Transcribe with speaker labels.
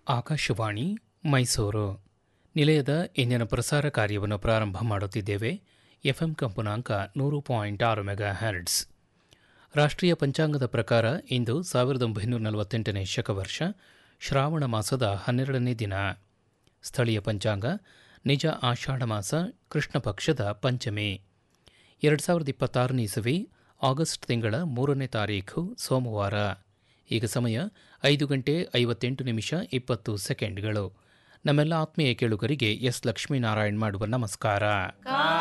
Speaker 1: ಆಕಾಶವಾಣಿ ಮೈಸೂರು ನಿಲಯದ ಇಂದಿನ ಪ್ರಸಾರ ಕಾರ್ಯವನ್ನು ಪ್ರಾರಂಭ ಮಾಡುತ್ತಿದ್ದೇವೆ ಎಫ್ಎಂ ಕಂಪನಾಂಕ ನೂರು ಪಾಯಿಂಟ್ ಆರು ಮೆಗಾ ಹರ್ಡ್ಸ್ ರಾಷ್ಟ್ರೀಯ ಪಂಚಾಂಗದ ಪ್ರಕಾರ ಇಂದು ಸಾವಿರದ ಒಂಬೈನೂರ ನಲವತ್ತೆಂಟನೇ ಶಕವರ್ಷ ಶ್ರಾವಣ ಮಾಸದ ಹನ್ನೆರಡನೇ ದಿನ ಸ್ಥಳೀಯ ಪಂಚಾಂಗ ನಿಜ ಆಷಾಢ ಮಾಸ ಕೃಷ್ಣ ಪಕ್ಷದ ಪಂಚಮಿ ಎರಡು ಸಾವಿರದ ಇಪ್ಪತ್ತಾರನೇ ಇಸವಿ ಆಗಸ್ಟ್ ತಿಂಗಳ ಮೂರನೇ ತಾರೀಖು ಸೋಮವಾರ ಈಗ ಸಮಯ ಐದು ಗಂಟೆ ಐವತ್ತೆಂಟು ನಿಮಿಷ ಇಪ್ಪತ್ತು ಸೆಕೆಂಡ್ಗಳು ನಮ್ಮೆಲ್ಲ ಆತ್ಮೀಯ ಕೇಳುಗರಿಗೆ ಎಸ್ ಲಕ್ಷ್ಮೀನಾರಾಯಣ್ ಮಾಡುವ ನಮಸ್ಕಾರ